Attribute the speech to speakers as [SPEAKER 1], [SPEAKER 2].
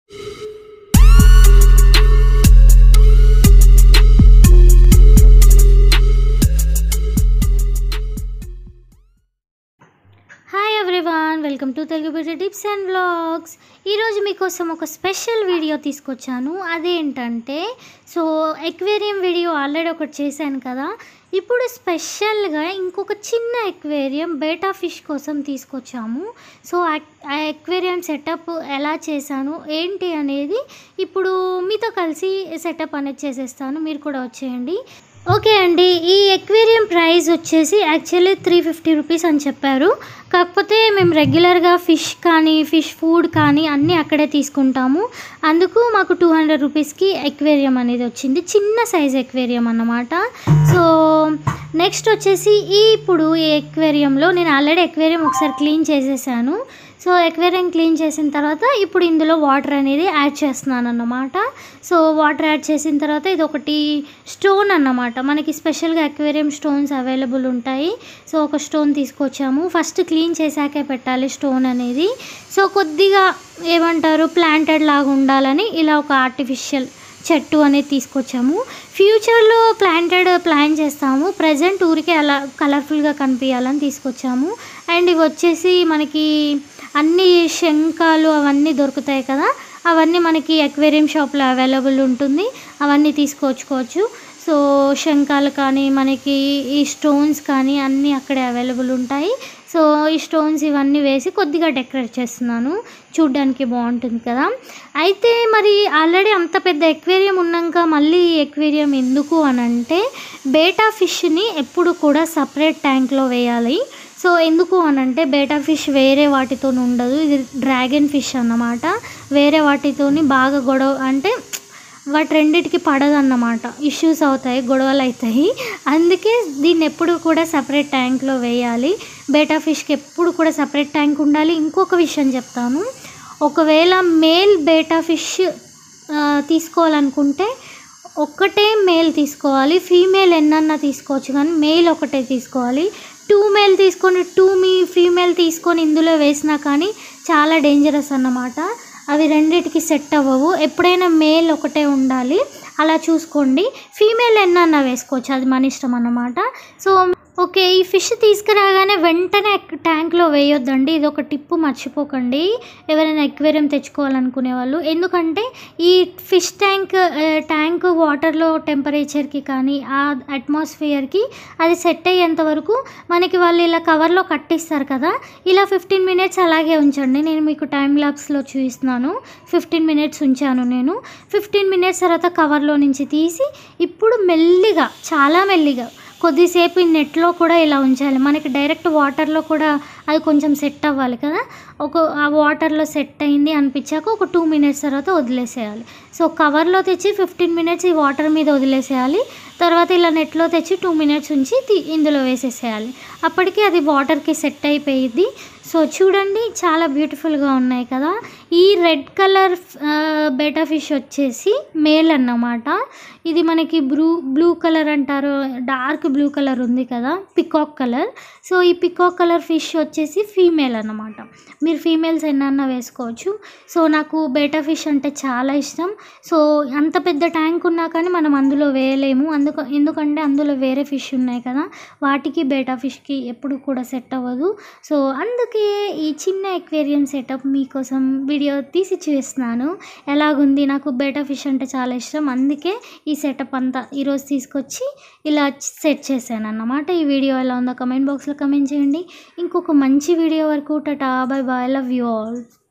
[SPEAKER 1] hi everyone welcome to Telugu beauty tips and vlogs ఈరోజు మీకోసం ఒక స్పెషల్ వీడియో తీసుకొచ్చాను అదేంటంటే సో ఎక్వేరియం వీడియో ఆల్రెడీ ఒకటి చేశాను కదా ఇప్పుడు స్పెషల్గా ఇంకొక చిన్న ఎక్వేరియం బేటా ఫిష్ కోసం తీసుకొచ్చాము సో ఆ ఎక్వేరియం సెటప్ ఎలా చేశాను ఏంటి అనేది ఇప్పుడు మీతో కలిసి సెటప్ అనేది చేసేస్తాను మీరు కూడా వచ్చేయండి ఓకే అండి ఈ ఎక్వేరియం ప్రైస్ వచ్చేసి యాక్చువల్లీ త్రీ ఫిఫ్టీ రూపీస్ అని చెప్పారు కాకపోతే మేము రెగ్యులర్గా ఫిష్ కానీ ఫిష్ ఫుడ్ కానీ అన్నీ అక్కడే తీసుకుంటాము అందుకు మాకు టూ హండ్రెడ్ రూపీస్కి ఎక్వేరియం అనేది వచ్చింది చిన్న సైజ్ ఎక్వేరియం అన్నమాట సో నెక్స్ట్ వచ్చేసి ఈ ఇప్పుడు ఈ ఎక్వేరియంలో నేను ఆల్రెడీ ఎక్వేరియం ఒకసారి క్లీన్ చేసేసాను సో ఎక్వేరియం క్లీన్ చేసిన తర్వాత ఇప్పుడు ఇందులో వాటర్ అనేది యాడ్ చేస్తున్నాను అన్నమాట సో వాటర్ యాడ్ చేసిన తర్వాత ఇది ఒకటి స్టోన్ అన్నమాట మనకి స్పెషల్గా ఎక్వేరియం స్టోన్స్ అవైలబుల్ ఉంటాయి సో ఒక స్టోన్ తీసుకొచ్చాము ఫస్ట్ క్లీన్ చేశాకే పెట్టాలి స్టోన్ అనేది సో కొద్దిగా ఏమంటారు ప్లాంటెడ్ లాగా ఉండాలని ఇలా ఒక ఆర్టిఫిషియల్ చెట్టు అనేది తీసుకొచ్చాము ఫ్యూచర్లో ప్లాంటెడ్ ప్లాన్ చేస్తాము ప్రజెంట్ ఊరికే అలా కలర్ఫుల్గా కనిపించాలని తీసుకొచ్చాము అండ్ ఇవి వచ్చేసి మనకి అన్ని శంఖాలు అవన్నీ దొరుకుతాయి కదా అవన్నీ మనకి అక్వేరియం షాప్లో అవైలబుల్ ఉంటుంది అవన్నీ తీసుకొచ్చుకోవచ్చు సో శంఖాలు కానీ మనకి ఈ స్టోన్స్ కానీ అన్నీ అక్కడే అవైలబుల్ ఉంటాయి సో ఈ స్టోన్స్ ఇవన్నీ వేసి కొద్దిగా డెకరేట్ చేస్తున్నాను చూడ్డానికి బాగుంటుంది కదా అయితే మరి ఆల్రెడీ అంత పెద్ద ఎక్వేరియం ఉన్నాక మళ్ళీ ఈ ఎక్వేరియం ఎందుకు అని అంటే బేటా ఫిష్ని ఎప్పుడు కూడా సపరేట్ ట్యాంక్లో వేయాలి సో ఎందుకు అని అంటే బేటా ఫిష్ వేరే వాటితో ఉండదు ఇది డ్రాగన్ ఫిష్ అన్నమాట వేరే వాటితోని బాగా గొడవ అంటే వాటి రెండిటికి పడదన్నమాట ఇష్యూస్ అవుతాయి గొడవలు అవుతాయి అందుకే దీన్ని ఎప్పుడు కూడా సపరేట్ ట్యాంక్లో వేయాలి బేటా ఫిష్కి ఎప్పుడు కూడా సపరేట్ ట్యాంక్ ఉండాలి ఇంకొక విషయం చెప్తాను ఒకవేళ మేల్ బేటా ఫిష్ తీసుకోవాలనుకుంటే ఒక్కటే మేల్ తీసుకోవాలి ఫీమేల్ ఎన్నన్నా తీసుకోవచ్చు కానీ మేల్ ఒకటే తీసుకోవాలి టూ మేల్ తీసుకొని టూ మీ ఫీమేల్ తీసుకొని ఇందులో వేసినా కానీ చాలా డేంజరస్ అన్నమాట అవి రెండిటికి సెట్ అవ్వవు ఎప్పుడైనా మేల్ ఒకటే ఉండాలి అలా చూసుకోండి ఫీమేల్ ఎన్నన్నా వేసుకోవచ్చు అది మన ఇష్టం అన్నమాట సో ఓకే ఈ ఫిష్ తీసుకురాగానే వెంటనే ట్యాంక్లో వేయొద్దండి ఇది ఒక టిప్పు మర్చిపోకండి ఎవరైనా ఎక్వేరియం తెచ్చుకోవాలనుకునే వాళ్ళు ఎందుకంటే ఈ ఫిష్ ట్యాంక్ ట్యాంక్ వాటర్లో టెంపరేచర్కి కానీ ఆ అట్మాస్ఫియర్కి అది సెట్ అయ్యేంత వరకు మనకి వాళ్ళు ఇలా కవర్లో కట్టిస్తారు కదా ఇలా ఫిఫ్టీన్ మినిట్స్ అలాగే ఉంచండి నేను మీకు టైం ల్యాబ్స్లో చూపిస్తున్నాను ఫిఫ్టీన్ మినిట్స్ ఉంచాను నేను ఫిఫ్టీన్ మినిట్స్ తర్వాత కవర్లో నుంచి తీసి ఇప్పుడు మెల్లిగా చాలా మెల్లిగా కొద్దిసేపు ఈ నెట్లో కూడా ఇలా ఉంచాలి మనకి డైరెక్ట్ వాటర్లో కూడా అది కొంచెం సెట్ అవ్వాలి కదా ఒక ఆ వాటర్లో సెట్ అయింది అనిపించాక ఒక టూ మినిట్స్ తర్వాత వదిలేసేయాలి సో కవర్లో తెచ్చి ఫిఫ్టీన్ మినిట్స్ ఈ వాటర్ మీద వదిలేసేయాలి తర్వాత ఇలా నెట్లో తెచ్చి టూ మినిట్స్ ఉంచి తీ- ఇందులో వేసేసేయాలి అప్పటికి అది వాటర్కి సెట్ అయిపోయింది సో చూడండి చాలా బ్యూటిఫుల్గా ఉన్నాయి కదా ఈ రెడ్ కలర్ బేటా ఫిష్ వచ్చేసి మేల్ అన్నమాట ఇది మనకి బ్లూ బ్లూ కలర్ అంటారు డార్క్ బ్లూ కలర్ ఉంది కదా పికాక్ కలర్ సో ఈ పికాక్ కలర్ ఫిష్ వచ్చేసి ఫీమేల్ అన్నమాట మీరు ఫీమేల్స్ ఎన్నన్నా వేసుకోవచ్చు సో నాకు బేటా ఫిష్ అంటే చాలా ఇష్టం సో అంత పెద్ద ట్యాంక్ ఉన్నా కానీ మనం అందులో వేయలేము అందుకు ఎందుకంటే అందులో వేరే ఫిష్ ఉన్నాయి కదా వాటికి బేటా ఫిష్కి ఎప్పుడు కూడా సెట్ అవ్వదు సో అందుకే ఈ చిన్న ఎక్వేరియం సెటప్ మీకోసం వీడియో తీసి చూపిస్తున్నాను ఎలాగుంది నాకు బేటా ఫిష్ అంటే చాలా ఇష్టం అందుకే ఈ సెటప్ అంతా ఈరోజు తీసుకొచ్చి ఇలా సెట్ చేశాను అన్నమాట ఈ వీడియో ఎలా ఉందో కమెంట్ బాక్స్లో కమెంట్ చేయండి ఇంకొక మంచి వీడియో వరకు tata bye bye love you all